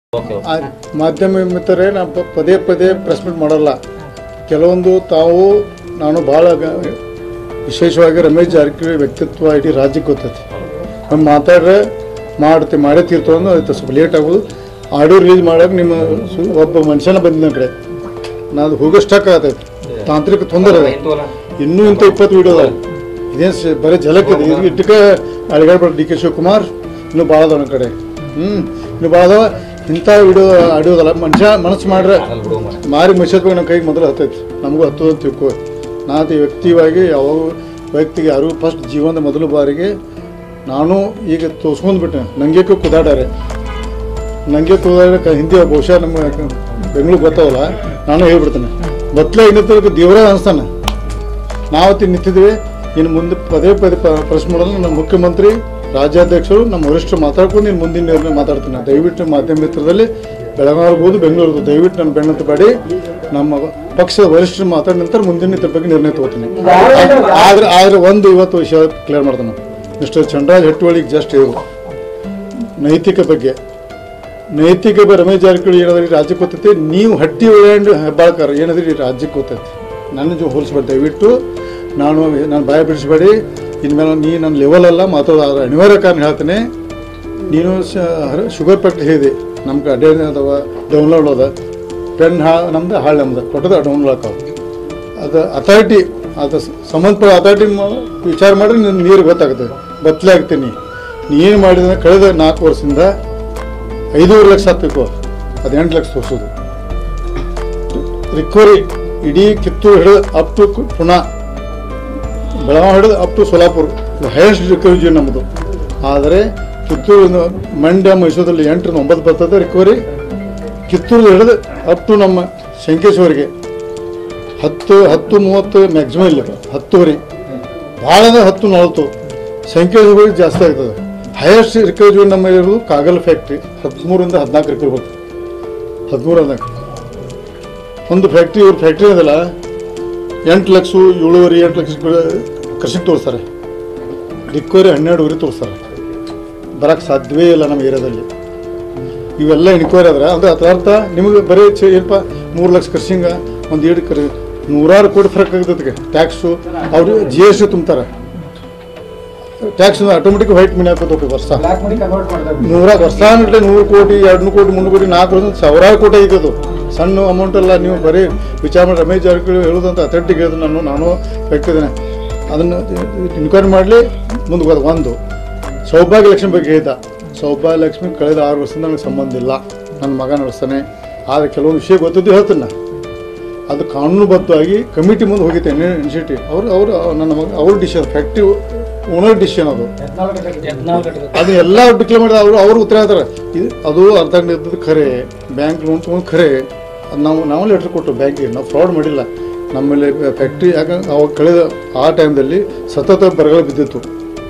Okay ಆ ಮಾಧ್ಯಮ ಮಿತ್ರರೇ ನಾನು ಪ- ಪದೇ ಪದೇ ಪ್ರೆಸ್ ಮೀಟ್ ಮಾಡಲ್ಲ ಕೆಲವೊಂದು ತಾವು ನಾನು ಭಾಳ ಗ- ವಿಶೇಷವಾಗಿ ರಮೇಶ್ ಜಾರಕಿಹೊಳಿ ವ್ಯಕ್ತಿತ್ವ ಇಡೀ ರಾಜ್ಯಕ್ಕೆ ಗೊತ್ತೈತಿ ನಮ್ಮ ಮಾತಾಡ್ರೆ ಮಾಡ್ತಿ ಮಾಡೇ ತೀರ್ತು ಅನ್ನೋ ಅದು ಸ್ವಲ್ಪ ಲೇಟ್ ಆಗೋದು ಆಡಿಯೋ ರಿಲೀಸ್ ಮಾಡೋಕೆ ನಿಮ್ಮ ಸು- ಒಬ್ಬ ಮನುಷ್ಯನ ಬಂದಿದ್ದ ಕಡೆ ನಾನು ಹೋಗೋ ಸ್ಟಕ್ ಆಗತೈತಿ ತಾಂತ್ರಿಕ ತೊಂದರೆ ಅದ ಇನ್ನೂ ಇಂಥ ಇಪ್ಪತ್ತು ವಿಡಿಯೋ ಅದಾವ ಇದೇನು ಸ- ಬರೀ ಝಲಕ್ ಇದೆ ಇದು ಇಟ್ಟಕ್ಕೆ ಅಳಿಗಾಡ್ಬೇಡ ಡಿ ಕೆ ಶಿವಕುಮಾರ್ ಇನ್ನೂ ಭಾಳ ಅದಾವ ನನ್ನ ಕಡೆ ಹ್ಞೂ ಇನ್ನೂ ಭಾಳ ಅದಾವ ಇಂಥ ವಿಡಿಯೋ ಆಡಿಯೋದಲ್ಲ ಮನುಷ್ಯ ಮನಸ್ಸು ಮಾಡ್ರೆ ಮಾರಿ ಮನುಷ್ಯತ್ವ ನಮ್ಮ ಕೈಗೆ ಮೊದಲು ಹತ್ತೈತಿ ನಮಗೂ ಹತ್ತದ ಅಂತ ತಿಳ್ಕೊ ನಾನು ವ್ಯಕ್ತಿಯಾಗಿ ಯಾವಾಗ ವ್ಯಕ್ತಿಗೆ ಯಾರು ಫಸ್ಟ್ ಜೀವನದ ಮೊದಲ ಬಾರಿಗೆ ನಾನು ಈಗ ತೋರ್ಸ್ಕೊಂಡ್ಬಿಟ್ಟೆ ನಂಗೆ ಕುದಾಡಾರೆ ನನಗೆ ಕುದಾಡ ಹಿಂದಿ ಬಹುಶಃ ನಮ್ಮ ಬೆಂಗಳೂರು ಗೊತ್ತಾವಲ್ಲ ನಾನು ಹೇಳ್ಬಿಡ್ತೇನೆ ಮೊದಲೇ ಇನ್ನಿತ್ತು ದೇವರೇ ಅನಿಸ್ತಾನೆ ನಾವತ್ತಿ ನಿಂತಿದ್ವಿ ಇನ್ನು ಮುಂದೆ ಪದೇ ಪದೇ ಪ- ಪ್ರಶ್ನೆ ಮಾಡೋದು ನಮ್ಮ ಮುಖ್ಯಮಂತ್ರಿ ರಾಜ್ಯಾಧ್ಯಕ್ಷರು ನಮ್ಮ ವರಿಷ್ಠರು ಮಾತಾಡ್ಕೊಂಡು ಇನ್ನು ಮುಂದಿನ ನಿರ್ಣಯ ಮಾತಾಡ್ತೀನಿ ದಯವಿಟ್ಟು ಮಾಧ್ಯಮ ಮಿತ್ರದಲ್ಲಿ ಬೆಳಗಾವಿರ್ಬೋದು ಬೆಂಗಳೂರು ದಯವಿಟ್ಟು ನನ್ನ ಬೆನ್ನತ್ತು ಬಾಡಿ ನಮ್ಮ ಪಕ್ಷದ ವರಿಷ್ಠರು ಮಾತಾಡಿದ ನಂತರ ಮುಂದಿನ ಇದ್ರ ಬಗ್ಗೆ ನಿರ್ಣಯ ತಗೋತೀನಿ ಆದ್ರೆ ಆದ್ರೆ ಒಂದು ಇವತ್ತು ವಿಷಯ ಕ್ಲಿಯರ್ ಮಾಡ್ತಾನೆ ಮಿಸ್ಟರ್ ಚಂದ್ರರಾಜ್ ಹಟ್ಟುವಳಿಗೆ ಜಸ್ಟ್ ಇದು ನೈತಿಕ ಬಗ್ಗೆ ನೈತಿಕ ಬ- ರಮೇಶ್ ಜಾರಕಿಹೊಳಿ ಏನಾದ್ರಿ ರಾಜ್ಯಕ್ಕೆ ಗೊತ್ತೈತಿ ನೀವು ಹಟ್ಟಿ ಉಳ್ಳಾಂಡ್ ಹೆಬ್ಬಾಳ್ಕರ್ ಏನಾದ್ರಿ ರಾಜ್ಯಕ್ಕೆ ಗೊತ್ತೈತಿ ನನ್ನ ಜೊ ಹೋಲಿಸ್ಬೇಡಿ ದಯವಿಟ್ಟು ನಾನು ನಾನು ಭಯ ಬಿಡಿಸ್ಬೇಡಿ ಇನ್ಮೇಲೆ ನೀ ನನ್ನ ಲೆವೆಲ್ ಅಲ್ಲ ಮಾತಾಡೋ ಆದ್ರೆ ಅನಿವಾರ್ಯ ಕಾರಣ ಹೇಳ್ತೇನೆ ನೀನು ಶುಗರ್ ಫ್ಯಾಕ್ಟ್ರಿ ಹೇಳಿದೆ ನಮ್ಗೆ ಅಡ್ಡೆ ಅದಾವ ಡೌನ್ಲೋಡ್ ಅದ ಪೆನ್ ಹಾ ನಮ್ದು ಹಾಳು ನಮ್ದು ಕೊಟ್ಟದ ಡೌನ್ಲೋಡ್ ಆಕಾವ ಅದು ಅಥಾರಿಟಿ ಅದು ಸಂಬಂಧಪಟ್ಟ ಅಥಾರಿಟಿ ವಿಚಾರ ಮಾಡಿದ್ರೆ ನಿನ್ನ ನೀರು ಗೊತ್ತಾಗುತ್ತೆ ಬತ್ತಲೆ ಆಗ್ತೀನಿ ನೀ ಏನು ಮಾಡಿದ್ರೆ ಕಳೆದ ನಾಲ್ಕು ವರ್ಷದಿಂದ ಐದೂವರೆ ಲಕ್ಷ ಹತ್ತಬೇಕು ಅದು ಎಂಟು ಲಕ್ಷ ತೋರಿಸೋದು ರಿಕವರಿ ಇಡೀ ಕಿತ್ತೂರು ಹಿಡಿದು ಅಪ್ ಟು ಪುಣೆ ಬೆಳಗಾವಿ ಹಿಡಿದು up to Solapur highest recovery ನಮ್ಮದು ಆದರೆ ಕಿತ್ತೂರು ಮಂಡ್ಯ ಮೈಸೂರಲ್ಲಿ ಎಂಟರಿಂದ ಒಂಬತ್ತು ಬರ್ತದೆ ರಿಕವರಿ ಕಿತ್ತೂರು ಹಿಡಿದು ಅಪ್ ಟು ನಮ್ಮ ಶಂಕೇಶ್ವರಿಗೆ ಹತ್ತು ಹತ್ತು ಮೂವತ್ತು ಮ್ಯಾಕ್ಸಿಮಮ್ ಇಲ್ಲ ಹತ್ತುವರೆ ಭಾಳ ಅಂದ್ರೆ ಹತ್ತು ನಲವತ್ತು ಸಂಖ್ಯೆಗಳಿಗೆ ಜಾಸ್ತಿ ಆಗ್ತದೆ ಹೈಯೆಸ್ಟ್ ರಿಕವರಿ ನಮ್ಮ ಇರೋದು ಕಾಗಲ್ ಫ್ಯಾಕ್ಟ್ರಿ ಹದಿಮೂರಿಂದ ಹದಿನಾಲ್ಕು ರಿಕವರಿ ಬರ್ತದೆ ಹದಿಮೂರು ಹದಿನಾಲ್ಕು ಒಂದು ಫ್ಯಾಕ್ಟ್ರಿ ಇವ್ರ ಫ್ಯಾಕ್ಟ್ರಿ ಅದಲ್ಲ ಎಂಟು ಲಕ್ಷ ಏಳುವರೆ ಎಂಟು ಲಕ್ಷ ಕೃಷಿಗೆ ತೋರಿಸ್ತಾರೆ ರಿಕವರಿ ಹನ್ನೆರಡುವರೆ ತೋರಿಸ್ತಾರೆ ಬರಕ್ಕೆ ಸಾಧ್ಯವೇ ಇಲ್ಲ ನಮ್ಮ ಏರಿಯಾದಲ್ಲಿ ಇವೆಲ್ಲ ಎನ್ಕ್ವೈರಿ ಆದ್ರೆ ಅದು ಅದ್ರ ಅರ್ಥ ನಿಮಗೆ ಬರೀ ಚೆ- ಏನಪ್ಪ ಮೂರು ಲಕ್ಷ ಕೃಷಿಂಗ ಒಂದು ಎರಡು ಕರೆ ನೂರಾರು ಕೋಟಿ ಫರಕ್ ಆಗ್ತದೆ ಟ್ಯಾಕ್ಸು ಅವರು ಜಿ ಎಸ್ ಟಿ ತುಂಬ್ತಾರೆ ಟ್ಯಾಕ್ಸ್ ಆಟೋಮೆಟಿಕ್ ವೈಟ್ ಮನಿ ಹಾಕೋದು ಹೋಗ್ತದೆ ವರ್ಷ ಬ್ಲಾಕ್ ಮನಿ ಕನ್ವರ್ಟ್ ಮಾಡ್ತಾರೆ ನೂರ ವರ್ಷಾನುಗಟ್ಟಲೆ ನೂರು ಕೋಟಿ ಎರಡು ನೂರು ಕೋಟಿ ಮುನ್ನೂರು ಕೋಟಿ ನಾಲ್ಕು ವರ್ಷ ಸಾವಿರಾರು ಕೋಟಿ ಐತದು ಸಣ್ಣ ಅಮೌಂಟ್ ಅಲ್ಲ ನೀವು ಬರೀ ವಿಚಾರ ಮಾಡಿ ರಮೇಶ್ ಜಾರಕಿಹೊಳಿ ಹೇಳೋದಂತ ಅಥೆಂಟಿಕ್ ಹೇಳಿದ್ರು ನಾನು ನಾನು ವ್ಯಕ್ತಿದ್ದೇನೆ ಅದನ್ನು ಇನ್ಕ್ವೈರಿ ಮಾಡಲಿ ಮುಂದೆ ಒಂದು ಸೌಭಾಗ್ಯ ಲಕ್ಷ್ಮಿ ಬಗ್ಗೆ ಹೇಳಿದ ಸೌಭಾಗ್ಯ ಲಕ್ಷ್ಮಿ ಕಳೆದ ಆರು ವರ್ಷದಿಂದ ನನಗೆ ಸಂಬಂಧ ಇಲ್ಲ ನನ್ನ ಮಗ ನಡೆಸ್ತಾನೆ ಆದರೆ ಕೆಲವೊಂದು ವಿಷಯ ಗೊತ್ತಿದ್ದು ಹೇಳ್ತೀನಿ ನಾನು ಅದು ಕಾನೂನುಬದ್ಧವಾಗಿ ಕಮಿಟಿ ಮುಂದೆ ಹೋಗಿದ್ದೆ ಇನ್ಸ್ಟಿಟ್ಯೂಟ್ ಅವರು ಅವರು ನನ್ನ ಮಗ ಅವ್ರ ಡಿಸಿಷನ್ ಫ್ಯಾಕ್ಟ್ರಿ ಓನರ್ ಡಿಸಿಷನ್ ಅದು ಅದು ಎಲ್ಲ ಡಿಕ್ಲೇರ್ ಮಾಡಿದ ಅವರು ಅವರು ಉತ್ತರ ಹೇಳ್ತಾರೆ ಇದು ಅದು ಅರ್ಥ ಇದ್ದದ್ದು ಖರೆ ಬ್ಯಾಂಕ್ ಲೋನ್ ತೊಗೊಂಡು ಖರೆ ಅದು ನಾವು ನಾವು ಲೆಟ್ರ್ ಕೊಟ್ಟು ಬ್ಯಾಂಕಿಗೆ ನಾವು ಫ್ರಾಡ್ ಮಾಡಿಲ್ಲ ನಮ್ಮಲ್ಲಿ ಫ್ಯಾಕ್ಟ್ರಿ ಯಾಕಂದ್ರೆ ಅವಾಗ ಕಳೆದ ಆ ಟೈಮ್ದಲ್ಲಿ ಸತತ ಬರಗಾಲ ಬಿದ್ದಿತ್ತು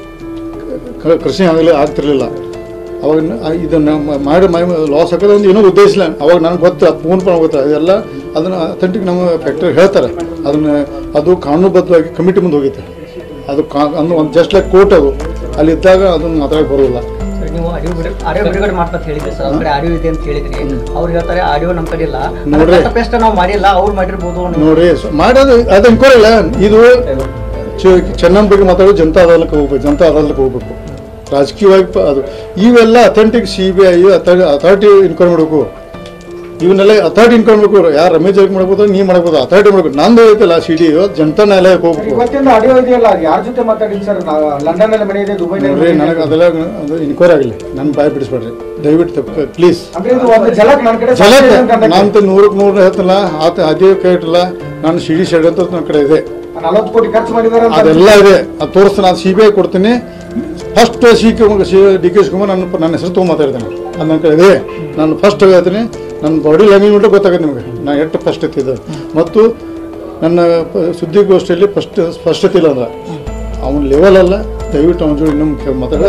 ಕ- ಕೃಷಿ ಆಗಲಿ ಆಗ್ತಿರ್ಲಿಲ್ಲ ಅವಾಗ ನ- ಆ ಇದನ್ನ ಮ- ಮಾಡಿ ಲಾಸ್ ಹಾಕೋದು ಒಂದು ಏನೋ ಉದ್ದೇಶ ಇಲ್ಲ ಅವಾಗ ನನಗೆ ಗೊತ್ತು ಫೋನ್ ಪಣ ಗೊತ್ತು ಅದೆಲ್ಲ ಅದನ್ನು ಅಥೆಂಟಿಕ್ ನಮ್ಮ ಫ್ಯಾಕ್ಟ್ರಿ ಹೇಳ್ತಾರೆ ಅದನ್ನು ಅದು ಕಾನೂನುಬದ್ಧವಾಗಿ ಕಮಿಟಿ ಮುಂದೆ ಹೋಗಿತ್ತೆ ಅದು ಕಾ ಅಂದ್ರೆ ಒಂದು ಜಸ್ಟ್ ಲೈಕ್ ಕೋರ್ಟ್ ಅದು ಅಲ್ಲಿ ಇದ್ದಾಗ ಅದನ್ನು ಮಾತಾಡಕ್ಕೆ ಬರೋಲ್ಲ ಸರ್, ನೀವು ಆಡಿಯೋ ಬಿಡು ಆಡಿಯೋ ಬಿಡುಗಡೆ ಮಾಡ್ತಾ ಹೇಳಿದ್ರಿ ಸರ್ ಅವ್ರ ಕಡೆ ಆಡಿಯೋ ಇದೆ ಅಂತ ಹೇಳಿದ್ರಿ ಅವ್ರು ಹೇಳ್ತಾರೆ ಆಡಿಯೋ ನಮ್ಮ ಕಡೆ ಇಲ್ಲ ನೋಡ್ರಿ. ತಪ್ಪೆಷ್ಟ ನಾವು ಮಾಡಿಲ್ಲ ಅವ್ರು ಮಾಡಿರ್ಬೋದು ಅನ್ನೋ- ನೋಡಿ ಸ- ಮಾಡೋದು ಅದು ಎನ್ಕ್ವೈರಿ ಇಲ್ಲ ಇದು ಚ- ಚೆನ್ನಮ್ಮ ಬಗ್ಗೆ ಮಾತಾಡೋದು ಜನತಾ ಅದಾಲಕ್ಕೆ ಹೋಗ್ಬೇಕು ಜನತಾ ಅದಾಲಕ್ಕೆ ಹೋಗ್ಬೇಕು ರಾಜಕೀಯವಾಗಿ ಪ- ಅದು ಇವೆಲ್ಲ authentic C B I authority inquiry ಮಾಡಬೇಕು ಇವನ್ನೆಲ್ಲ ಅಥಾರಿಟಿ ಇನ್ಕ್ವೈರಿ ಮಾಡಬೇಕು ಯಾರು ರಮೇಶ್ ಜಾರಕಿಹೊಳಿ ಮಾಡ್ಬೋದು ನೀವು ಮಾಡ್ಬೋದು ಅಥಾರಿಟಿ ಮಾಡಬೇಕು ನಂದು ಐತಲ್ಲ ಸಿ ಡಿ ಜನತಾ ನ್ಯಾಯಾಲಯಕ್ಕೆ ಹೋಗ್ಬೇಕು ಇವತ್ತಿಂದ ಆಡಿಯೋ ಇದೆಯಲ್ಲ ಯಾರ ಜೊತೆ ಮಾತಾಡಿದ್ ಸರ್ ಲಂಡನ್ ನಲ್ಲಿ ಮನೆ ಇದೆ ದುಬೈ ನೋಡ್ರಿ ನನಗೆ ಅದೆಲ್ಲ ಅದು ಇನ್ಕ್ವೈರಿ ಆಗಲಿ ನನ್ನ ಬಾಯಿ ಬಿಡಿಸ್ಬೇಡ್ರಿ ದಯವಿಟ್ಟು ಪ್ಲೀಸ್ ಅಂದ್ರೆ ಇದು ಒಂದು ಝಲಕ್ ನನ್ನ ಕಡೆ ಸಾಕ್ಷಿ ಇದೆ ಅಂತ ಜಲಕ್ ಅನ್ನಕ್ಕೆ. ನಾನು ನೂರಕ್ಕೆ ನೂರು ಹೇಳ್ತಿಲ್ಲ ಆತ ಅದೇ ಕೈ ಇಟ್ಟಿಲ್ಲ ನಾನು ಸಿ ಡಿ ಶೆಡ್ ಅಂತ ನನ್ನ ಕಡೆ ಇದೆ ನಲವತ್ತು ಕೋಟಿ ಖರ್ಚು ಮಾಡಿದಾರೆ ಅಂತ ಅದೆಲ್ಲ ಇದೆ ಅದು ತೋರಿಸ್ತೀನಿ ನಾನು ಸಿ ಬಿ ಐ ಕೊಡ್ತೀನಿ first C K D K Shivakumar ನನ್ನ ನನ್ನ ಹೆಸರು ತೊಗೊಂಡು ಮಾತಾಡ್ತೇನೆ ಅದು ನನ್ನ ಕಡೆ ಇದೆ ನಾನು ಫಸ್ಟ್ ಹೇಳ್ತೀನಿ ನನ್ನ ಬಾಡಿ ಲ್ಯಾಂಗ್ವೇಜ್ ನೋಡ್ರೆ ಗೊತ್ತಾಗುತ್ತೆ ನಿಮಗೆ ನಾನು ಎಷ್ಟು ಫಸ್ಟ್ ಇತ್ತಿದ್ದು ಮತ್ತು ನನ್ನ ಪ- ಸುದ್ದಿಗೋಷ್ಠಿಯಲ್ಲಿ ಫಸ್ಟ್ ಸ್ಪಷ್ಟತೆ ಇಲ್ಲ ಅಂದ್ರೆ ಅವನ ಲೆವೆಲ್ ಅಲ್ಲ ದಯವಿಟ್ಟು ಅವನ ಜೋಡಿ ಇನ್ನೊಮ್ಮೆ ಮಾತಾಡ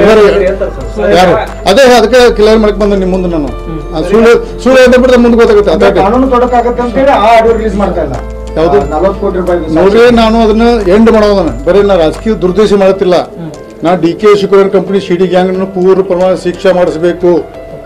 ಯಾರು ಅದೇ ಅದಕ್ಕೆ ಕ್ಲಿಯರ್ ಮಾಡಕ್ಕೆ ಬಂದೆ ನಿಮ್ಮ ಮುಂದೆ ನಾನು ಆ ಸುಳ್ಳು ಸುಳ್ಳು ಅಂತ ಬಿಟ್ಟರೆ ಮುಂದೆ ಗೊತ್ತಾಗುತ್ತೆ ಅಂದ್ರೆ ಅದೇ ಕಾನೂನು ತೊಡಕಾಗತ್ತೆ ಅಂತ ಹೇಳಿ ಆ ಆಡಿಯೋ ರಿಲೀಸ್ ಮಾಡ್ತಾ ಇಲ್ಲ ಯಾವ್ದು? ನಲವತ್ತು ಕೋಟಿ ರೂಪಾಯಿ ನೋಡ್ರಿ ನಾನು ಅದನ್ನ ಎಂಡ್ ಮಾಡೋದನ್ನ ಬರೀ ನಾ ರಾಜಕೀಯ ದುರ್ದೇಶ ಮಾಡುತ್ತಿಲ್ಲ ನಾ D K Shivakumar company C D gang ಪೂರ್ವ ಪ್ರಮಾಣ ಶಿಕ್ಷೆ ಮಾಡಿಸಬೇಕು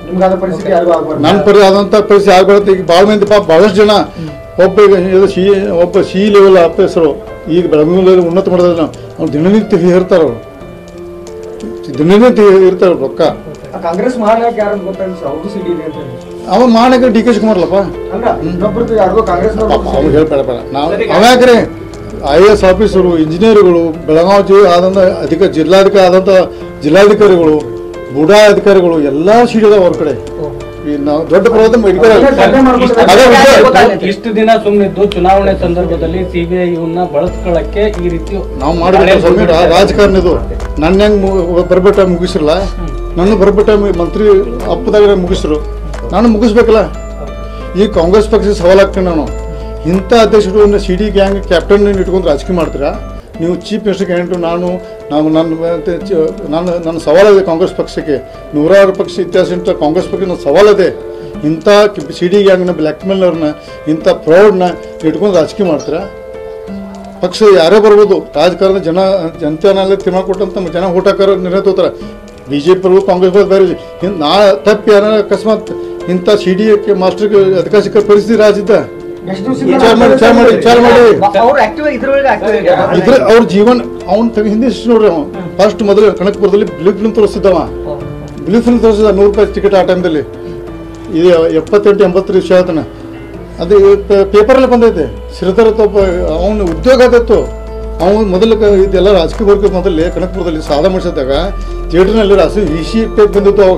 ನಿಮ್ಗಾದ ಪರಿಸ್ಥಿತಿ ಯಾರಿಗೂ ಆಗ್ಬಾರ್ದು ನನ್ನ ಪರಿ ಆದಂಥ ಪರಿಸ್ಥಿತಿ ಆಗ್ಬಾರ್ದು ಈಗ ಭಾಳ ಮಂದಿ ಪಾಪ ಭಾಳಷ್ಟು ಜನ ಒಬ್ಬ ಈಗ ಇದು ಸಿ ಒಬ್ಬ ಸಿ ಲೆವೆಲ್ ಆಫೀಸರು ಈಗ ಬೆಳಗಾವಿಯಲ್ಲಿ ಉನ್ನತ ಮಟ್ಟದಲ್ಲಿ ನಾವು ಅವ್ರು ದಿನನಿತ್ಯ ಇರ್ತಾರೆ ಅವರು ದಿನನಿತ್ಯ ಇರ್ತಾರೆ ರೊಕ್ಕ ಆ ಕಾಂಗ್ರೆಸ್ ಮಹಾನಾಯಕ ಯಾರು ಅಂತ ಗೊತ್ತಾಗಿಲ್ಲ ಸರ್ ಅವ್ರದ್ದು ಸಿಡಿ ಇದೆ ಅಂತ ಹೇಳಿ. ಅವ ಮಾಡಕ್ಕೆ ಡಿ ಕೆ ಶಿವಕುಮಾರ್ಲಪ್ಪ ಅಲ್ಲ ಇನ್ನೊಬ್ರದ್ದು ಯಾರಿಗೋ ಕಾಂಗ್ರೆಸ್ ಅವ್ರು ಹೇಳ್ಬೇಡ ಬೇಡ ನಾವು ಅವ್ಯಾಕ್ರೆ ಐ ಎ ಎಸ್ ಆಫೀಸರು ಇಂಜಿನಿಯರ್ಗಳು ಬೆಳಗಾವಿ ಜಿ- ಆದಂಥ ಅಧಿಕ ಜಿಲ್ಲಾಧಿಕಾರಿ ಆದಂಥ ಜಿಲ್ಲಾಧಿಕಾರಿಗಳು ಬುಡಾ ಅಧಿಕಾರಿಗಳು ಎಲ್ಲ ಸೀಟ್ ಅದಾವ ಅವ್ರ ಕಡೆ ಈ ನಾವು ದೊಡ್ಡ ಪರ್ವತ ಧರ್ಮ ಮಾಡ್ಬಿಟ್ಟು ಅದೇ ಉದ್ದೇಶ. ಇಷ್ಟು ದಿನ ಸುಮ್ಮನಿದ್ದು ಚುನಾವಣೆ ಸಂದರ್ಭದಲ್ಲಿ ಸಿಬಿಐ ಇವನ್ನ ಬಳಸ್ಕೊಳ್ಳಕ್ಕೆ ಈ ರೀತಿ ನಾವು ಮಾಡಿದ ಸ್ವಾಮಿ ರಾ- ರಾಜಕಾರಣ ಇದು ನನ್ನ ಹೆಂಗ್ ಬರ್ಬಿಟ್ಟ ಮುಗಿಸಿರಲ್ಲ ನನ್ನ ಬರ್ಬಿಟ್ಟ ಮಂತ್ರಿ ಅಪ್ಪದಾಗ ಮುಗಿಸ್ರು ನಾನು ಮುಗಿಸ್ಬೇಕಲ್ಲ ಈ ಕಾಂಗ್ರೆಸ್ ಪಕ್ಷದ ಸವಾಲಾಗ್ತೀನಿ ನಾನು ಇಂಥ ಅಧ್ಯಕ್ಷರು ಸಿ ಡಿ ಗ್ಯಾಂಗ್ ಕ್ಯಾಪ್ಟನ್ ಇಟ್ಕೊಂಡು ರಾಜಕೀಯ ಮಾಡ್ತೀರಾ ನೀವು ಚೀಫ್ ಮಿನಿಸ್ಟರ್ ಕ್ಯಾಂಡಿಡೇಟ್ ನಾನು ನಾವು ನನ್ನ ಮತ್ತೆ ಚ- ನಾನು ನನ್ನ ಸವಾಲಿದೆ ಕಾಂಗ್ರೆಸ್ ಪಕ್ಷಕ್ಕೆ ನೂರಾರು ಪಕ್ಷ ಇತಿಹಾಸ ಇಂಥ ಕಾಂಗ್ರೆಸ್ ಪಕ್ಷ ನನ್ನ ಸವಾಲಿದೆ ಇಂಥ ಸಿ ಡಿ ಗ್ಯಾಂಗ್ನ ಬ್ಲ್ಯಾಕ್ ಮೇಲರ್ನ ಇಂಥ ಫ್ರಾಡ್ನ ಇಟ್ಕೊಂಡು ರಾಜಕೀಯ ಮಾಡ್ತೀರಾ ಪಕ್ಷ ಯಾರೇ ಬರ್ಬೋದು ರಾಜಕಾರಣ ಜನ ಜನತೆನೆಲ್ಲ ತೀರ್ಮಾನ ಕೊಟ್ಟಂತ ಜನ ಓಟ್ ಹಾಕೋರು ನಿರ್ಣಯ ತಗೋತಾರೆ ಬಿ ಜೆ ಪಿ ಕಾಂಗ್ರೆಸ್ ಪಕ್ಷ ಬೇರೆ ಇನ್ ನಾ ತಪ್ಪಿ ಯಾರ ಅಕಸ್ಮಾತ್ ಇಂಥ ಸಿ ಡಿ ಮಾಸ್ಟರ್ಗೆ ಅಧಿಕಾರ ಸಿಕ್ಕ ಪರಿಸ್ಥಿತಿ ರಾಜ್ಯದ ಎಷ್ಟು ವಿಚಾರ ಮಾಡಿ ವಿಚಾರ ಮಾಡಿ ವಿಚಾರ ಮಾಡಿ ಅವ್ರು ಆಕ್ಟಿವ್ ಇದ್ರೊಳಗೆ ಆಕ್ಟಿವ್ ಇದ್ರ ಅವ್ರ ಜೀವನ ಅವ್ನ ತೆಗೆ ಹಿಂದೆ ಇಷ್ಟು ನೋಡ್ರಿ ಅವ್ನು ಫಸ್ಟ್ ಮೊದಲು ಕನಕಪುರದಲ್ಲಿ ಬ್ಲೂ ಫಿಲ್ಮ್ ತೋರಿಸಿದ್ದವ ಬ್ಲೂ ಫಿಲ್ಮ್ ತೋರಿಸಿದ ನೂರು ರೂಪಾಯಿ ಟಿಕೆಟ್ ಆ ಟೈಮ್ದಲ್ಲಿ ಇದು ಎಪ್ಪತ್ತೆಂಟು ಎಂಬತ್ತರ ವಿಷಯ ಆತನ ಅದು ಪೇಪರಲ್ಲಿ ಬಂದೈತೆ ಶ್ರೀಧರ ಒಬ್ಬ ಅವನ ಉದ್ಯೋಗ ಆದತ್ತು ಅವನು ಮೊದಲು ಕ- ಇದೆಲ್ಲ ರಾಜಕೀಯ ವರ್ಗ ಮೊದಲೇ ಕನಕಪುರದಲ್ಲಿ ಸಾಲ ಮಾಡಿಸಿದಾಗ ಥಿಯೇಟರ್ನಲ್ಲಿ ರಾಸಿ ವಿ ಸಿ ಪೇ ಬಂದಿತ್ತು ಅವಾಗ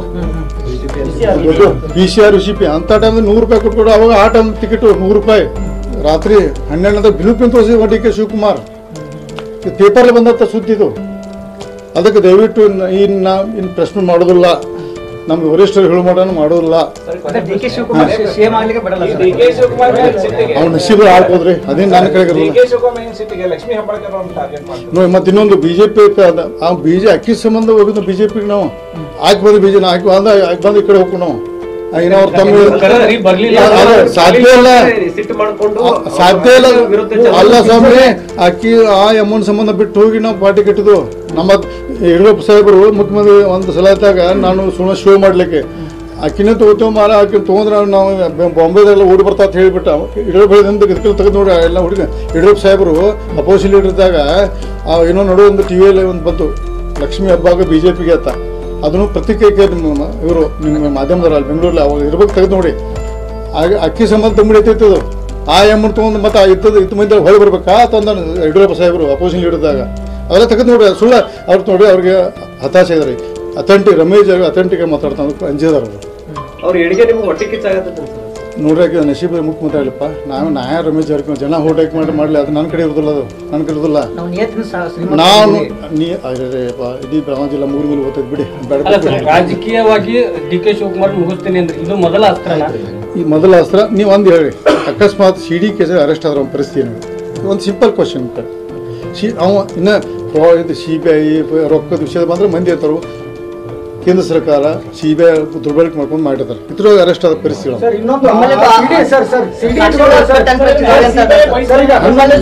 V C R V C P ಅಂತ ಟೈಮ್ ನೂರು ರೂಪಾಯಿ ಕೊಟ್ಕೊಡು ಅವಾಗ ಆ ಟೈಮ್ ಟಿಕೆಟ್ ನೂರು ರೂಪಾಯಿ ರಾತ್ರಿ ಹನ್ನೆರಡು ಬ್ಲೂ ಪೆನ್ ತೋರಿಸಿ ಡಿ ಕೆ ಶಿವಕುಮಾರ್ ಪೇಪರ್ಲಿ ಬಂದತ್ತ ಸುದ್ದಿ ಇದು ಅದಕ್ಕೆ ದಯವಿಟ್ಟು ಇನ್ನು ಇನ್ನು ಇನ್ನು ಪ್ರಶ್ನೆ ಮಾಡೋದಿಲ್ಲ ನಮ್ಗೆ ವರಿಷ್ಠರು ಹೇಳು ಮಾಡೋಣ ಮಾಡೋದಿಲ್ಲ ಡಿ ಕೆ ಶಿವಕುಮಾರ್ ಸಿಎಂ ಆಗ್ಲಿಕ್ಕೆ ಬಿಡಲ್ಲ ಸರ್. ಡಿ ಕೆ ಶಿವಕುಮಾರ್ ಮೇಲೆ ಸಿಟ್ಟಿಗೆ ಅವ್ನ ನಸೀಬ್ ಆಡ್ಬೋದ್ರಿ ಅದೇನು ನನ್ನ ಕಡೆಗೆ ಡಿ ಇರಲ್ಲ ಕೆ ಶಿವಕುಮಾರ್ ಮೇಲೆ ಸಿಟ್ಟಿಗೆ ಲಕ್ಷ್ಮೀ ಹೆಬ್ಬಾಳ್ಕರ್ ಅವ್ರನ್ನ ಟಾರ್ಗೆಟ್ ಮಾಡ್ತಾರೆ ನೋಡಿ ಮತ್ತೆ ಇನ್ನೊಂದು ಬಿಜೆಪಿ ಆ ಬಿಜೆ ಅಕ್ಕಿ ಸಂಬಂಧ ಹೋಗಿದ್ದು ಬಿಜೆಪಿಗೆ ನಾವು ಹಾಕಿ ಬಂದು ಬಿಜೆ ಹಾಕಿ ಬಂದ ಹಾಕಿ ಬಂದು ಈ ಕಡೆ ಹೋಗ್ಕೊಂಡು ನಾವು ಆ, ಏನೋ ಅವ್ರ ತಮ್ಮ ಕರೆದ್ರಿ, ಬರ್ಲಿಲ್ಲ. ಅಲ್ಲ, ಸಾಧ್ಯ ಇಲ್ಲ ಸಿಟ್ಟು ಮಾಡ್ಕೊಂಡು ಸಾಧ್ಯ ಇಲ್ಲ ವಿರುದ್ಧ ಅಲ್ಲ ಸ್ವಾಮಿ ಅಕ್ಕಿ ಆ ಅಮ್ಮನ ಸಂಬಂಧ ಬಿಟ್ಟು ಹೋಗಿ ನಾವು ಪಾರ್ಟಿ ಕಟ್ಟಿದ್ದು ನಮ್ಮ ಯಡಿಯೂರಪ್ಪ ಸಾಹೇಬರು ಮುಖ್ಯಮಂತ್ರಿ ಒಂದು ಸಲ ಇದ್ದಾಗ ನಾನು ಸುಮ್ಮನೆ ಶೋ ಮಾಡ್ಲಿಕ್ಕೆ ಅಕ್ಕಿನೇ ತಗೋತೇವೆ ಮಾರ ಅಕ್ಕಿ ತೊಗೊಂಡ್ರೆ ನಾವು ಬೆ- ಬಾಂಬೆದೆಲ್ಲ ಓಡಿ ಬರ್ತಾ ಅಂತ ಹೇಳಿಬಿಟ್ಟ ಯಡಿಯೂರಪ್ಪ ಹೇಳಿದಂತ ಇದಕ್ಕೆ ತೆಗೆದು ನೋಡಿ ಎಲ್ಲ ಹುಡುಗ ಯಡಿಯೂರಪ್ಪ ಸಾಹೇಬರು ಅಪೋಸಿಟ್ ಲೀಡರ್ ಇದ್ದಾಗ ಆ ಏನೋ ನಡುವೆ ಒಂದು ಟಿ ವಿಯಲ್ಲಿ ಒಂದು ಬಂತು ಲಕ್ಷ್ಮೀ ಹಬ್ಬಾಗ ಬಿ ಜೆ ಪಿಗೆ ಅಂತ ಅದನ್ನು ಪ್ರತಿಕ್ರಿಯೆ ನಿಮ್ಮ ಇವರು ನಿಮ್ಮ ಮಾಧ್ಯಮದವ್ರಲ್ಲಿ ಬೆಂಗಳೂರಲ್ಲಿ ಅವಾಗ ಇರ್ಬೇಕು ತೆಗೆದು ನೋಡಿ ಆಗ ಅಕ್ಕಿ ಸಂಬಂಧ ತುಂಬಿ ಅದು ಆ ಎಮ್ಮನ್ ತೊಗೊಂಡು ಮತ್ತೆ ಆ ಇದ್ದದ ಇತ್ತು ಮಂದಿ ಹೊರಗೆ ಬರ್ಬೇಕಾ ತಂದ ಯಡಿಯೂರಪ್ಪ ಸಾಹೇಬರು ಅಪೋಸಿಷನ್ ಹಿಡಿದಾಗ ಅವೆಲ್ಲ ತೆಗೆದು ನೋಡಿ ಸುಳ್ಳ ಅವ್ರು ನೋಡಿ ಅವ್ರಿಗೆ ಹತಾಶೆ ಇದಾರೆ ಅಥೆಂಟಿಕ್ ರಮೇಶ್ ಅಥೆಂಟಿಕ್ ಮಾತಾಡ್ತಾನೆ ಅಂಜಿದಾರ ಅವರು ಅವ್ರ ಎಡಿಗೆ ನಿಮ್ಗೆ ಹೊಟ್ಟೆ ಕಿಚ್ಚಾಗತ್ತೆ ನೋಡ್ರಿ ನಶೀಬ್ ಮುಖ್ಯಮಂತ್ರಿ ಅಲ್ಲಪ್ಪ ನಾವು ನಾ ಯಾರು ರಮೇಶ್ ಜಾರಕಿಹೊಳಿ ಜನ ಓಟ್ ಹಾಕಿ ಮಾಡಿ ಮಾಡಲಿ ಅದು ನನ್ನ ಕಡೆ ಇರೋದಿಲ್ಲ ಅದು ನನ್ನ ಕಡೆ ಇರೋದಿಲ್ಲ ನಾವು ನಿಯತ್ತಿನ ಸ- ಶ್ರೀಮಂತ ನಾನು ನೀ ಅರೆ ಬಾ, ಇಡೀ ಬೆಳಗಾವಿ ಜಿಲ್ಲಾ ಮೂರು ಮೇಲೆ ಓದ್ತೈತೆ ಬಿಡಿ ಬೇಡ ಅಲ್ಲ ಸರ್ ರಾಜಕೀಯವಾಗಿ ಡಿ ಕೆ ಶಿವಕುಮಾರ್ ಮುಗಿಸ್ತೀನಿ ಅಂದ್ರೆ ಇದು ಮೊದಲ ಅಸ್ತ್ರನ ಈ ಮೊದಲ ಅಸ್ತ್ರ ನೀವು ಒಂದು ಹೇಳಿ ಅಕಸ್ಮಾತ್ ಸಿ ಡಿ ಕೇಸ್ ಅರೆಸ್ಟ್ ಆದ್ರೆ ಅವ್ನ ಪರಿಸ್ಥಿತಿ ಏನು ಒಂದು ಸಿಂಪಲ್ ಕ್ವಶನ್ ಸಿ ಅವ ಇನ್ನು ಫ್ರಾ ಇದು ಸಿ ಬಿ ಐ ರೊಕ್ಕದ ವಿಷಯ ಬಂದ್ರೆ ಮಂದಿ ಇರ್ತಾರು ಕೇಂದ್ರ ಸರ್ಕಾರ ಸಿ ಬಿ ಐ ದುರ್ಬಳಕೆ ಮಾಡ್ಕೊಂಡು ಮಾಡಿರ್ತಾರೆ ಇದ್ರೊಳಗೆ ಅರೆಸ್ಟ್ ಆದ ಪರಿಸ್ಥಿತಿ ಸರ್ ಇನ್ನೊಂದು ನಮ್ಮಲ್ಲಿ ಆ CD ಸರ್ ಸರ್ ಸಿಡಿ ಇಟ್ಕೊಂಡು ಸರ್ ಸರ್ ಈಗ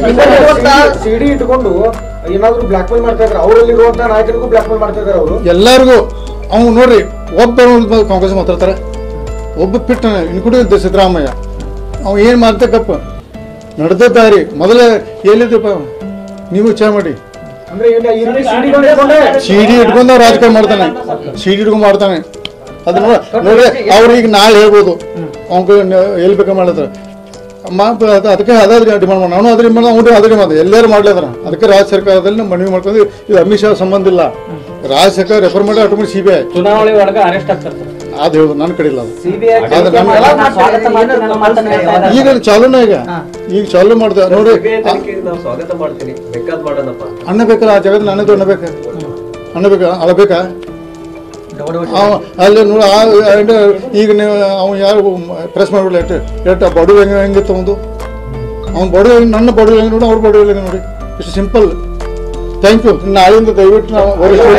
ಸಿಡಿ ಇಟ್ಕೊಂಡು ಏನಾದ್ರು ಬ್ಲಾಕ್ ಮೇಲ್ ಮಾಡ್ತಾ ಇದ್ದಾರೆ ಅವರಲ್ಲಿ ಇರುವಂತ ನಾಯಕರಿಗೂ ಬ್ಲಾಕ್ ಮೇಲ್ ಮಾಡ್ತಾ ಇದ್ದಾರೆ ಅವರು ಎಲ್ಲರಿಗೂ ಅವ್ನು ನೋಡ್ರಿ ಒಬ್ಬ ಕಾಂಗ್ರೆಸ್ ಮಾತಾಡ್ತಾರೆ ಒಬ್ಬ ಪಿಟ್ಟನ ಇನ್ಕುಡಿ ಸಿದ್ದರಾಮಯ್ಯ ಅವ ಏನು ಮಾಡ್ತಕ್ಕಪ್ಪ ನಡೆದ ದಾರಿ ಮೊದಲೇ ಎಲ್ಲಿದ್ದಪ್ಪ ನೀವು ವಿಚಾರ ಮಾಡಿ ಅಂದ್ರೆ ಇವ್ನ ಈ ರೀತಿ ಸಿಡಿಗಳು ಇಟ್ಕೊಂಡೆ ಸಿಡಿ ಇಟ್ಕೊಂಡು ಅವ್ನು ರಾಜಕಾರಣ ಮಾಡ್ತಾನೆ ಸಿಡಿ ಇಟ್ಕೊಂಡು ಮಾಡ್ತಾನೆ ಅದು ನೋಡ ನೋಡಿ ಅವ್ರು ಈಗ ನಾಳೆ ಹೇಳ್ಬೋದು ಅವ್ನ ಎಲ್ಲಿ ಬೇಕಾ ಮಾಡಿದ್ರೆ ಮಾ ಅದು ಅದಕ್ಕೆ ಅದಾದ್ರೆ ಡಿಮಾಂಡ್ ಮಾಡಿ ನಾನು ಅದ್ರ ಮಾಡಿ ಅವ್ನು ಅದ್ರ ಮಾಡಿ ಎಲ್ಲರೂ ಮಾಡ್ಲಿದ್ರ ಅದಕ್ಕೆ ರಾಜ್ಯ ಸರ್ಕಾರದಲ್ಲಿ ನಾವು ಮನವಿ ಮಾಡ್ಕೊಂಡು ಇದು ಅಮಿತ್ ಶಾ ಸಂಬಂಧ ಇಲ್ಲ ರಾಜ್ಯ ಸರ್ಕಾರ ರೆಫರ್ ಮಾಡಿ ಆಟೋಮೆಟಿಕ್ ಸಿ ಬಿ ಐ ಚುನಾವಣೆ ಒಳಗ ಅರೆಸ್ಟ್ ಆಗ್ತಾರೆ ಸರ್ ಅದು ಹೇಳುದು ನನ್ನ ಕಡೆ ಇಲ್ಲ ಅದು ಸಿಬಿಐ ಅದು ನನ್ನ ಸ್ವಾಗತ ಮಾಡ್ತೀನಿ ನನ್ನ ಮಾತನ್ನ ಹೇಳ್ತಾ ಇದ್ದಾರೆ. ಈಗ ಚಾಲೂನೇ ಈಗ ಈಗ ಚಾಲೂ ಮಾಡ್ದೆ ನೋಡಿ ಸಿಬಿಐ ತನಿಖೆಗೆ ನಾವು ಸ್ವಾಗತ ಮಾಡ್ತೀನಿ ಬೇಕಾದ್ ಮಾಡೋಣಪ್ಪ ಅಣ್ಣ ಬೇಕಲ್ಲ ಆ ಜಾಗದಲ್ಲಿ ನನ್ನದು ಅಣ್ಣ ಬೇಕಾ ಅಣ್ಣ ಬೇಕಾ ಅಳಬೇಕಾ ದೊಡ್ಡ ದೊಡ್ಡ ಅವ ಅಲ್ಲಿ ನೋಡಿ ಆ ಆ- ಈಗ ನೀವು ಅವ್ನು ಯಾರು ಪ್ರೆಸ್ ಮಾಡ್ಬಿಡ್ಲಿ ಎಷ್ಟು ಎಷ್ಟು ಬಡವ ಹೆಂಗೆ ಹೆಂಗಿತ್ತು ಒಂದು ಅವ್ನ ಬಡವ ಹೆಂಗೆ ನನ್ನ ಬಡವ ಹೆಂಗೆ ನೋಡಿ ಅವ್ರ ಬಡವ ಹೆಂಗೆ ನೋಡಿ ಇಷ್ಟು ಸಿಂಪಲ್ ಥ್ಯಾಂಕ್ ಯು ನಾಳೆಯಿಂದ ದಯವಿಟ್ಟು ನಾವು ವರಿಷ್ಠರು-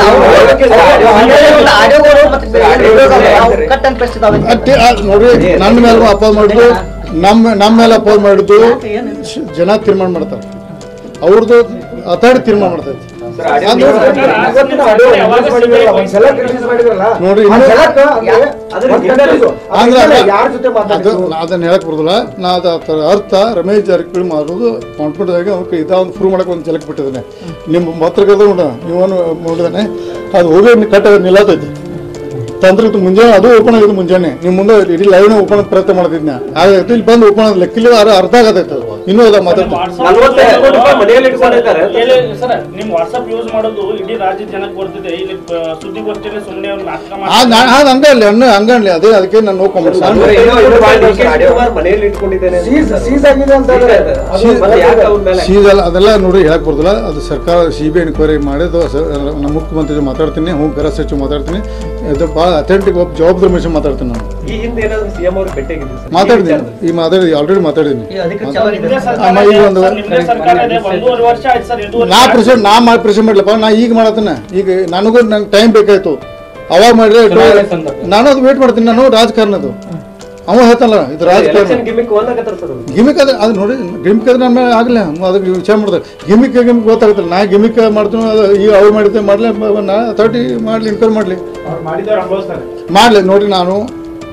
ಆಡಿಯೋಗಳು ಮತ್ತೆ ಬೇರೆ ನಾವು ಕಟ್ ಅಂಡ್ ಪೇಸ್ಟ್ ಇದಾವೆ ಅಷ್ಟೇ ಆ ನೋಡ್ರಿ ನನ್ನ ಮೇಲೆ ಅಪೋಸ್ ಮಾಡಿದ್ದು ನಮ್ಮ ನಮ್ಮ ಮೇಲೆ ಅಪೋಸ್ ಮಾಡಿದ್ದು ಶ್- ಜನ ತೀರ್ಮಾನ ಮಾಡ್ತಾರೆ ಅವ್ರದ್ದು ಅಥಾರಿಟಿ ತೀರ್ಮಾನ ಮಾಡ್ತೈತಿ ಸರ್ ಆಡಿಯೋ ಅದು- ಇವತ್ತಿನ audio release ಮಾಡಿದ್ರಲ್ಲ, ಒಂದ್ಸಲ release ಮಾಡಿದ್ರಲ್ಲ, ನೋಡ್ರಿ, ಆ ಇನ್ನು- ಸಲಕ್ಕ ಅಂದ್ರೆ ಅದ್ರ ಒಂದ್ ಹಿಂದೆ ಕಡೆ ಇದು. ಆ ಅಂದ್ರೆ ಹಿಂದೆ ಅದ- ಯಾರ್ ಜೊತೆ ಅದು ಮಾತಾಡಿದ್ರು ನಾ ಅದನ್ನ ಹೇಳಕ್ ಬರೋದಿಲ್ಲ ನಾ ಅದು ಅದರ ಅರ್ಥ ರಮೇಶ್ ಜಾರಕಿಹೊಳಿ ಮಾಡೋದು ಕಾನ್ಫಿಡೆಂಟ್ ಆಗಿ ಅವ್ರಿಗೆ ಇದ ಒಂದು ಪ್ರೂವ್ ಮಾಡಕ್ಕೆ ಒಂದು ಜಲಕ್ ಬಿಟ್ಟಿದ್ದಾನೆ ನಿಮ್ಮ ಪತ್ರಕರ್ತ ನೋಡ ಇವನು ನೋಡಿದಾನೆ ಅದು ಹೋಗಿ ಕಟ್ಟ ನಿಲ್ಲತೈತಿ ತಂತ್ರಕ್ಕೆ ಮುಂಜಾನೆ ಅದು ಓಪನ್ ಆಗಿದೆ ಮುಂಜಾನೆ ನಿಮ್ಮ ಮುಂದೆ ಇಡೀ ಲೈವ್ನ ಓಪನ್ ಪ್ರಯತ್ನ ಮಾಡ್ತಿದ್ನ ಆಗೈತೆ ಇಲ್ಲಿ ಬಂದು ಓಪನ್ ಲೆಕ್ಕಿಲ್ಲ ಅರ ಅರ್ಥ ಆಗತೈತೆ ಅದು ಇನ್ನೂ ಅದ ಮಾತಾಡ್ತೀನಿ ನಲ್ವತ್ತೈದು ಕೋಟಿ ರೂಪಾಯಿ ಮನೆಯಲ್ಲಿ ಇಟ್ಕೊಂಡಿದ್ದಾರೆ ಸರ್ ನಿಮ್ ವಾಟ್ಸ್ಆಪ್ ಯೂಸ್ ಮಾಡೋದು ಇಡೀ ರಾಜ್ಯ ಜನಕ್ಕೆ ಬರ್ತಿದೆ ಇಲ್ಲಿ ಬ- ಸುದ್ದಿಗೋಷ್ಠಿಯಲ್ಲಿ ಸುಮ್ಮನೆ ಅವ್ರು ನಾಟಕ ಆ ಮಾಡಿ ನಾ- ಅದು ಹಂಗ ಅಲ್ಲಿ ಅಣ್ಣ ಹಂಗ ಅನ್ಲಿ ಅದೇ ಅದಕ್ಕೆ ನಾನು ನೋ ಕಾಮೆಂಟ್ಸ್ ಅಂದ್ರೆ ಏನೋ ಇದು ಮಾಡಿ ಡಿ ಕೆ ಶಿವಕುಮಾರ್ ಮನೆಯಲ್ಲಿ ಇಟ್ಕೊಂಡಿದ್ದೇನೆ ಅಂತ ಸೀಸ್ ಸೀಸ್ ಆಗಿದೆ ಅಂತ ಸೀಸ್ ಹೇಳಿದ್ರೆ ಆಗಿದೆ. ಅದು ಮತ್ತೆ ಯಾಕೆ ಅವ್ರ ಮೇಲೆ ಸೀದಲ್ಲ ಅದೆಲ್ಲ ನೋಡಿ ಹೇಳಕ್ ಬರೋದಿಲ್ಲ ಅದು ಸರ್ಕಾರ ಸಿ ಬಿ ಎನ್ಕ್ವೈರಿ ಮಾಡಿದ್ದು ಸ- ನಮ್ಮ ಮುಖ್ಯಮಂತ್ರಿ ಜೊತೆ ಮಾತಾಡ್ತೀನಿ ಹೋಮ್ ಗೃಹ ಸಚಿವ ಮಾತಾಡ್ತೀನಿ ಇದು ಭಾಳ ಅಥೆಂಟಿಕ್ ಒಬ್ಬ ಜವಾಬ್ದಾರಿ ಮನುಷ್ಯ ಮಾತಾಡ್ತೀನಿ ನಾನು ಈ ಹಿಂದೆ ಏನಾದ್ರು ಸಿಎಂ ಅವರು ಭೇಟಿಯಾಗಿದ್ರು ಸರ್? ಈ ಮಾತಾಡಿದ್ದೀನಿ ವಿಚಾರದಲ್ಲಿ. ಈ ಮಾತಾಡಿದ್ವಿ ಆಲ್ರೆಡಿ ಮಾತಾಡಿದ್ದೀನಿ ಈ ಅಧಿಕೃತ ಮಾತಾಡಿ- ಚಳವಳಿ ಇದೆ. ನಿಮ್ದೇ ಸರ್ಕಾರ ಆಮೇಲೆ ಈಗ ಇದೆ, ಒಂದು- ಸರ್, ನಿಮ್ದೇ ಸರ್ಕಾರ ಇದೆ ಒಂದೂವರೆ ವರ್ಷ ಆಯ್ತು ಸರ್ ಎರಡೂವರೆ ನಾ ವರ್ಷ. ಪ್ರೆಸೆಂಟ್ ನಾ ಮಾಡಿ ಪ್ರೆಸೆಂಟ್ ಮಾಡ್ಲಪ್ಪ ನಾ ಈಗ ಮಾಡತ್ತೇನೆ ಈಗ ನನಗೂ ನಂಗೆ ಟೈಮ್ ಬೇಕಾಯ್ತು ಅವಾಗ ಮಾಡಿದ್ರೆ ಚುನಾವಣೆ ಸಂದರ್ಭ. ನಾನು ಅದು ವೇಟ್ ಮಾಡ್ತೀನಿ ನಾನು ರಾಜಕಾರಣದ್ದು ಅವ ಹೇಳ್ತಾನಲ್ಲ ಇದು ರಾಜಕಾರಣ ಎಲೆಕ್ಷನ್ ಗಿಮಿಕ್ ಒಂದಾಗತ್ತಾರ ಸರ್ ಅವ್ರು. ಗಿಮಿಕ್ ಅದ ಅದು ನೋಡಿ ಗಿಮಿಕ್ ಅದ್ರೆ ನನ್ನ ಮೇಲೆ ಆಗಲ್ಲ ಅದಕ್ಕೆ ವಿಚಾರ ಮಾಡ್ತಾರೆ ಗಿಮಿಕ್ ಗಿಮಿಕ್ ಗೊತ್ತಾಗುತ್ತಲ್ಲ ನಾ ಗಿಮಿಕ್ ಮಾಡ್ತೀನಿ ಅದು ಈಗ ಅವ್ರು ಮಾಡಿದ್ದೆ ಮಾಡಲಿ ನಾ ಅಥಾರಿಟಿ ಮಾಡಲಿ ಇನ್ಕ್ವೈರಿ ಮಾಡಲಿ ಅವ್ರು ಮಾಡಿದವ್ರು ಅನುಭವಿಸ್ತಾರೆ ಮಾಡಲಿ ನೋಡಿ ನಾನು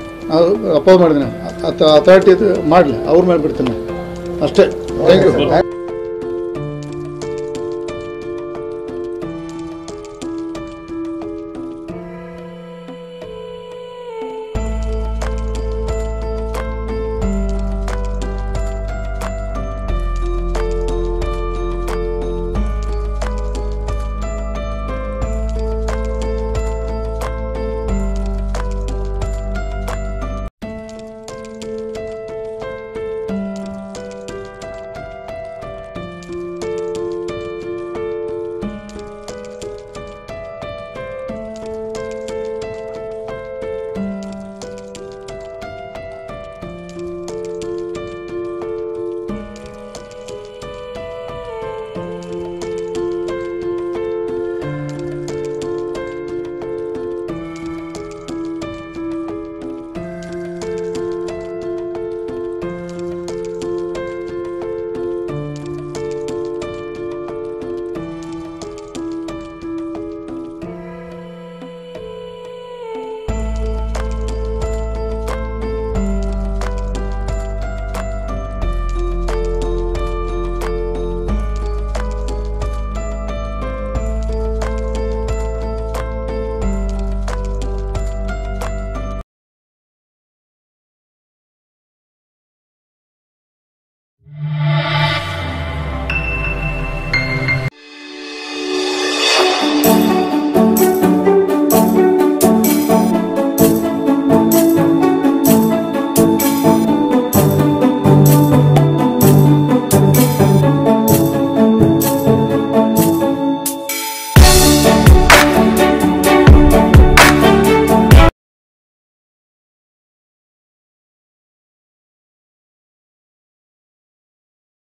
ಅಪೋಸ್ ಮಾಡಿದ್ದೀನಿ ಅಥಾರಿಟಿ ಮಾಡಲಿ ಅವ್ರ ಮೇಲೆ ಬಿಡ್ತೀನಿ ಅಷ್ಟೇ ಥ್ಯಾಂಕ್ ಯು